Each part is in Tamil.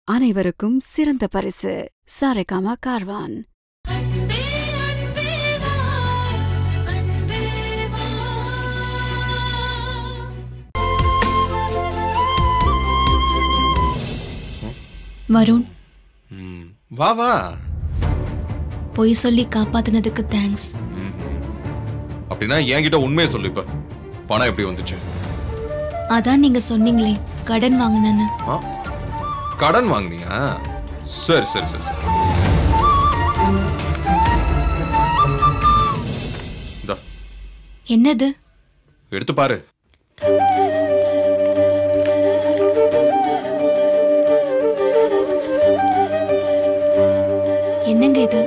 அனைவருக்கும் சிறந்த பரிசு சாரேகாமா கார்வான் அன்பே அன்பே வா அன்பே வா வருண் ம், வா வா பொய் சொல்லி காப்பாத்தினதுக்கு தேங்க்ஸ் ம். அப்படின்னா என்கிட்ட உண்மையை சொல்லு இப்ப பணம் எப்படி வந்துச்சு அதான் நீங்க சொன்னீங்களே கடன் வாங்கினேன்னு ஆ? கடன் வாங்குனியா சரி சரி சரி சரி இந்தா, என்னது எடுத்து பாரு என்னங்க இது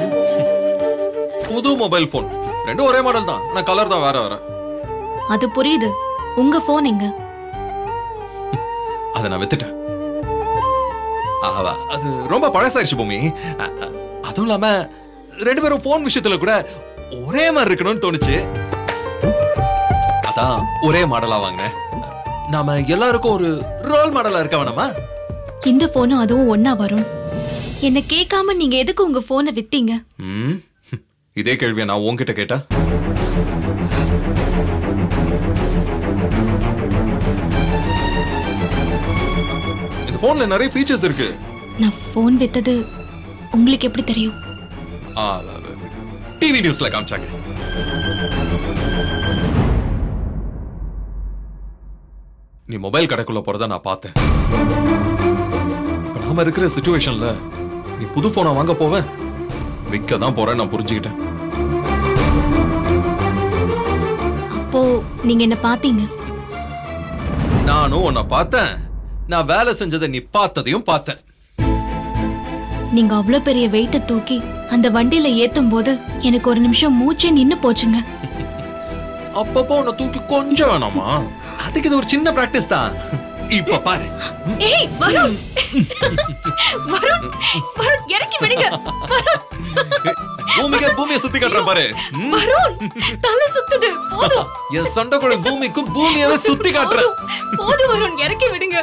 புது மொபைல் போன் ரெண்டும் ஒரே மாடல் தான் ஆனா கலர் தான் வேற வேற அது புரியுது உங்க போன் எங்க அதை நான் வித்துட்டேன் ஆவா, அது ரொம்ப பழசாயிருச்சு பூமி அ, அ, அதுவும் இல்லாம ரெண்டு பேரும் போன் விஷயத்துல கூட ஒரே மாதிரி இருக்கணும்னு தோணுச்சு அதான் ஒரே மாடலா வாங்கினேன் நாம எல்லாருக்கும் ஒரு ரோல் மாடலா இருக்க வேணாமா இந்த போனும் அதுவும் ஒன்னா வரும் என்ன கேட்காம நீங்க எதுக்கு உங்க போனை வித்தீங்க ம், இதே கேள்வியை நான் உன்கிட்ட கேட்டா இந்த போன்ல நிறைய ஃபீச்சர்ஸ் இருக்கு நான் போன் வித்தது உங்களுக்கு எப்படி தெரியும் டிவி நியூஸ்ல காமிச்சாங்க நீ மொபைல் கடைக்குள்ள போறத நான் பார்த்தேன் இப்ப நாம இருக்கிற சுச்சுவேஷன்ல நீ புது போனை வாங்க போவ விற்க தான் போறேன் நான் புரிஞ்சுக்கிட்டேன் அப்போ நீங்க என்ன பாத்தீங்க நானும் உன்னை பார்த்தேன் நான் வேலை செஞ்சதை நீ பார்த்ததையும் பார்த்தேன் நீங்க அவ்ளோ பெரிய வெயிட்ட தூக்கி அந்த வண்டியில ஏத்தும் போது எனக்கு ஒரு நிமிஷம் மூச்சே நின்னு போச்சுங்க அப்பப்போ உன்னை தூக்கி கொஞ்சம் வேணாமா அதுக்கு இது ஒரு சின்ன பிராக்டிஸ் தான் இப்ப பாரு ஏய் வருண் வருண் வருண் இறக்கி விடுங்க பூமிக்கு பூமியை சுத்தி காட்டுறேன் பாரு ம்? வருண் தலை சுத்துது போதும் என் சண்டைக்குள்ள பூமிக்கும் பூமியவே சுத்தி காட்டுறேன் போதும், போதும் வருண் இறக்கி விடுங்க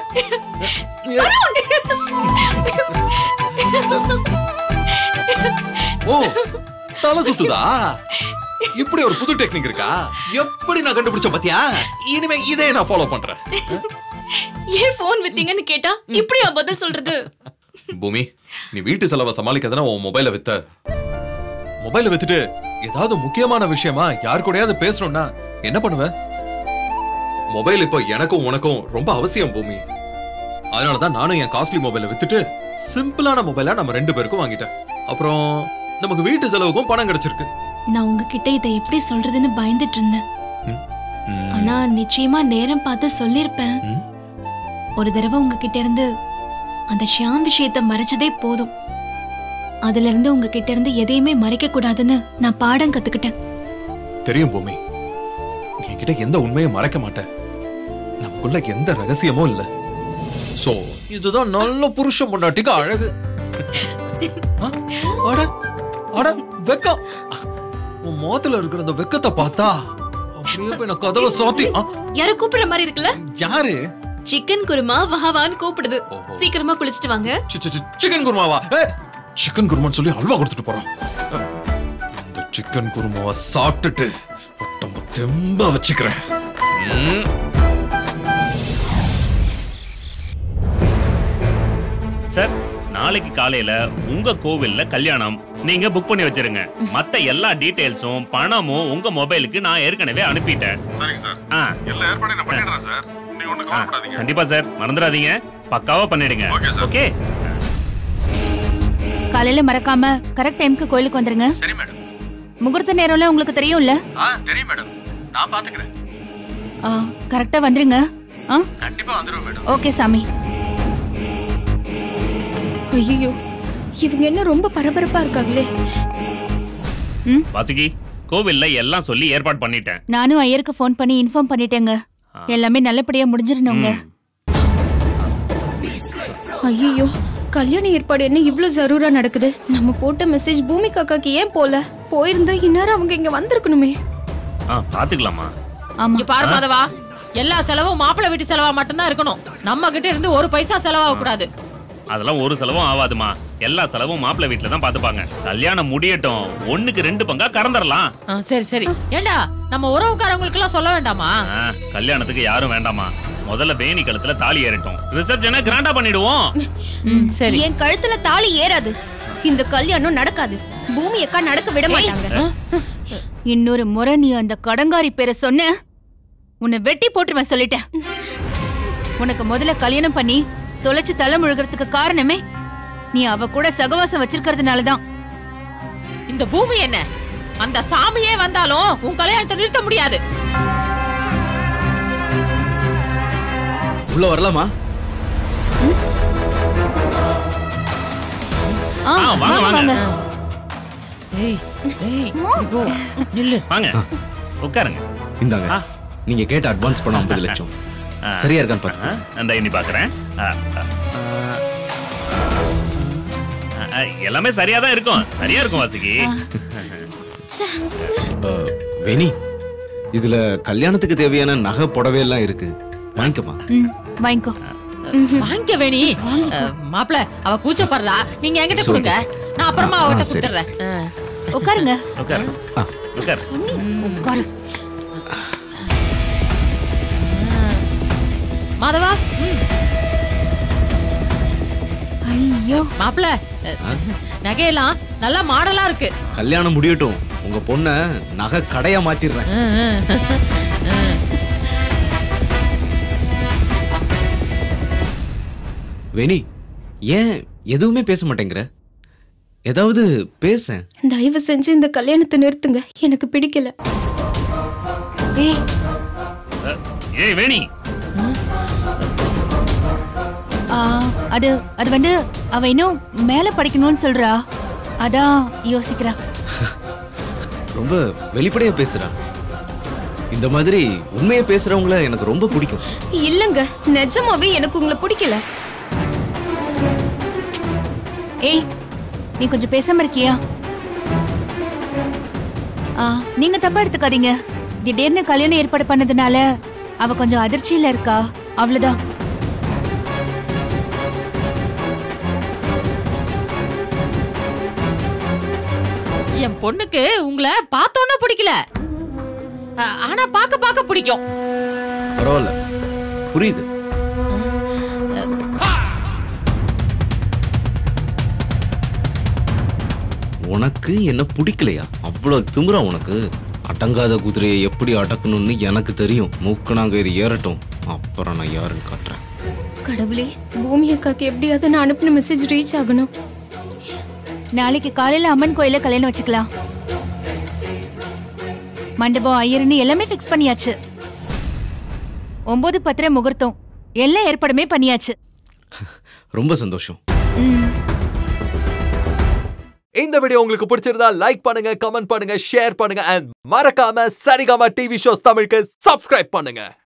ஓ தலை சுத்துதா இப்படி ஒரு புது டெக்னிக் இருக்கா எப்படி நான் கண்டுபிடிச்ச பாத்தியா இனிமே இதே நான் ஃபாலோ பண்றேன் ஏன் போன் வித்தீங்கன்னு கேட்டா இப்படியா பதில் சொல்றது பூமி நீ வீட்டு செலவை சமாளிக்கதானே உன் மொபைலை வித்த மொபைலை வித்துட்டு ஏதாவது முக்கியமான விஷயமா யார் கூடயாவது பேசணும்னா என்ன பண்ணுவ மொபைல் இப்போ எனக்கும் உனக்கும் ரொம்ப அவசியம் பூமி அதனாலதான் நானும் என் காஸ்ட்லி மொபைலை வித்துட்டு சிம்பிளான மொபைலா நம்ம ரெண்டு பேருக்கும் வாங்கிட்டேன் அப்புறம் நமக்கு வீட்டு செலவுக்கும் பணம் கிடைச்சிருக்கு நான் உங்ககிட்ட இதை எப்படி சொல்றதுன்னு பயந்துட்டு இருந்தேன் ம். ஆனா நிச்சயமா நேரம் பார்த்து சொல்லிருப்பேன் ம். ஒரு தடவை உங்ககிட்ட இருந்து அந்த ஷியாம் விஷயத்த மறைச்சதே போதும் அதுல இருந்து உங்ககிட்ட இருந்து எதையுமே மறைக்க கூடாதுன்னு நான் பாடம் கத்துக்கிட்டேன் தெரியும் பூமி என்கிட்ட எந்த உண்மையும் மறைக்க மாட்டேன் நமக்குள்ள எந்த ரகசியமும் இல்ல சோ இதுதான் நல்ல புருஷன் பொண்டாட்டிக்கு அழகு ஆ, அட, அட, வெக்கம் உன் முகத்துல இருக்கிற அந்த வெக்கத்தை பார்த்தா அப்படியே போய் நான் கதவை சாத்தி ஆ, யாரோ கூப்பிடுற மாதிரி இருக்குல்ல யாரு சிக்கன் குருமா வஹவான்னு கூப்பிடுது ஓஹோ. சீக்கிரமா குளிச்சிட்டு வாங்க சி- சி- சி- சிக்கன் குருமாவா சிக்கன் குருமான்னு சொல்லி அல்வா கொடுத்துட்டு போறான் இந்த சிக்கன் குருமாவை சாப்பிட்டுட்டு உடம்ப தெம்பா வச்சுக்கிறேன் ம். சார் நாளைக்கு காலையில உங்க கோவில்ல கல்யாணம் நீங்க புக் பண்ணி வச்சிருங்க மத்த எல்லா டீடைல்ஸும் பணமும் உங்க மொபைலுக்கு நான் ஏற்கனவே அனுப்பிட்டேன் சரிங்க சார் ஆ, எல்லா ஏற்பாடையும் நான் பண்ணிடுறேன் சார் நீங்க ஒன்றும் ஆ, கவலைப்படாதீங்க கண்டிப்பா சார் மறந்துடாதீங்க பக்காவா பண்ணிடுங்க Okay, sir. ஓகே காலையில மறக்காம கரெக்ட் டைம்க்கு கோயிலுக்கு வந்துருங்க சரி மேடம் முகூர்த்த நேரம்ல உங்களுக்கு தெரியும்ல ஆ தெரியும் மேடம் நான் பாத்துக்கிறேன் ஆ, கரெக்டா வந்துருங்க ஆ கண்டிப்பா வந்துடுவேன் மேடம் ஓகே சாமி ஐயோ இவங்க என்ன ரொம்ப பரபரப்பா இருக்காங்களே வாசுகி கோவில்ல எல்லாம் சொல்லி ஏற்பாடு பண்ணிட்டேன் நானும் ஐயருக்கு ஃபோன் பண்ணி இன்ஃபார்ம் பண்ணிட்டேங்க ஆ. எல்லாமே நல்லபடியா முடிஞ்சிடணுங்க ம். ஐயோ கல்யாண ஏற்பாடு என்ன இவ்ளோ ஜரூரா நடக்குது நம்ம போட்ட மெசேஜ் பூமி காக்காக்கு ஏன் போல போயிருந்தா இந்நேரம் அவங்க இங்க வந்திருக்கணுமே ஆ பாத்துக்கலாமா ஆமா இங்க பாரு மாதவா எல்லா செலவும் மாப்பிள்ளை வீட்டு செலவா மட்டும்தான் இருக்கணும் நம்ம கிட்ட இருந்து ஒரு பைசா செலவாக கூடாது அதெல்லாம் ஒரு செலவும் ஆகாதுமா எல்லா செலவும் மாப்பிள்ளை வீட்டுல தான் பாத்துப்பாங்க கல்யாணம் முடியட்டும் ஒண்ணுக்கு ரெண்டு பங்கா கறந்துடலாம் ஆ, சரி சரி ஏண்டா நம்ம உறவுக்காரங்களுக்கு எல்லாம் சொல்ல வேண்டாமா ஆ, கல்யாணத்துக்கு யாரும் வேண்டாமா முதல்ல வேணி கழுத்துல தாலி ஏறட்டும் ரிசப்ஷனை கிராண்டா பண்ணிடுவோம் ம், சரி என் கழுத்துல தாலி ஏறாது இந்த கல்யாணம் நடக்காது பூமி அக்கா நடக்க விட மாட்டாங்க இன்னொரு முறை நீ அந்த கடங்காரி பேரை சொன்ன உன்னை வெட்டி போட்டுருவேன் சொல்லிட்டேன் உனக்கு முதல்ல கல்யாணம் பண்ணி தொலைச்சு தலை முழுகிறதுக்கு காரணமே நீ அவ கூட சகவாசம் வச்சிருக்கிறதுனால தான் இந்த பூமி என்ன அந்த சாமியே வந்தாலும் உன் கல்யாணத்தை நிறுத்த முடியாது உள்ள வரலாமா ஆ, ஆ, வாங்க, வாங்க வாங்க. வாங்க ஏய் ஏய் இதோ, நில்லு வாங்க உட்காருங்க இந்தாங்க ஆ. நீங்க கேட்ட அட்வான்ஸ் பணம் ஐம்பது லட்சம் ஆ. சரியா இருக்கான்னு பாத்து ஆ, அந்த எண்ணி பாக்குறேன் ஆ, ஆ, ஆ, ஆ, எல்லாமே சரியா தான் இருக்கும் சரியா இருக்கும் வாசுகி வெனி இதுல கல்யாணத்துக்கு தேவையான நகை புடவை எல்லாம் இருக்கு வாங்கிக்கமா ம் வாங்கிக்கோ வாங்கிக்க வேணி மாப்பிள அவ கூச்சப்படுறா நீங்க என்கிட்ட சரி. கொடுங்க நான் அப்புறமா ஆ, அவகிட்ட ஆ, சரி. கொடுத்துறேன் ஆ. உட்காருங்க உட்காரு ஆ. உட்காரு உட்காரு மாதவா ம், ஐயோ மாப்பிள நகையெல்லாம் நல்லா மாடலா இருக்கு கல்யாணம் முடியட்டும் உங்க பொண்ண நகை கடையா மாத்திடுறேன் ம், ம். ம். வெனி ஏன் எதுவுமே பேச மாட்டேங்கிற ஏதாவது பேச தயவு செஞ்சு இந்த கல்யாணத்தை நிறுத்துங்க எனக்கு பிடிக்கல ஏய் ஏய் வேணி ஆ, அது அது வந்து அவ இன்னும் மேல படிக்கணும்னு சொல்றா அதான் யோசிக்கிறா ரொம்ப வெளிப்படையா பேசுறா இந்த மாதிரி உண்மையை பேசுறவங்கள எனக்கு ரொம்ப பிடிக்கும் இல்லங்க நிஜமாவே எனக்கு உங்களை பிடிக்கல ஏய் நீ கொஞ்சம் பேசாம இருக்கியா ஆ, நீங்க தப்பா எடுத்துக்காதீங்க திடீர்னு கல்யாணம் ஏற்பாடு பண்ணதுனால அவ கொஞ்சம் அதிர்ச்சியில இருக்கா அவ்வளவுதான் என் பொண்ணுக்கு உங்களை பார்த்தோன்னே பிடிக்கல ஆ, ஆனா பார்க்க பார்க்க பிடிக்கும் பரவாயில்ல புரியுது உனக்கு என்ன பிடிக்கலையா அவ்வளவு திமிரா உனக்கு அடங்காத குதிரையை எப்படி அடக்கணும்னு எனக்கு தெரியும் மூக்கணாங்கயிறு ஏறட்டும் அப்புறம் நான் யாருன்னு காட்டுறேன் கடவுளே பூமி அக்காக்கு எப்படியாவது நான் அனுப்பின மெசேஜ் ரீச் ஆகணும் நாளைக்கு காலையில அம்மன் கோயில கல்யாணம் வச்சுக்கலாம் மண்டபம் ஐயர்னு எல்லாமே ஃபிக்ஸ் பண்ணியாச்சு ஒன்பது பத்திர முகூர்த்தம் எல்லா ஏற்பாடுமே பண்ணியாச்சு ரொம்ப சந்தோஷம் ம் இந்த வீடியோ உங்களுக்கு பிடிச்சிருந்தா லைக் பண்ணுங்க கமெண்ட் பண்ணுங்க ஷேர் பண்ணுங்க அண்ட் மறக்காம சரிகமா டிவி ஷோஸ் தமிழுக்கு சப்ஸ்கிரைப் பண்ணுங்க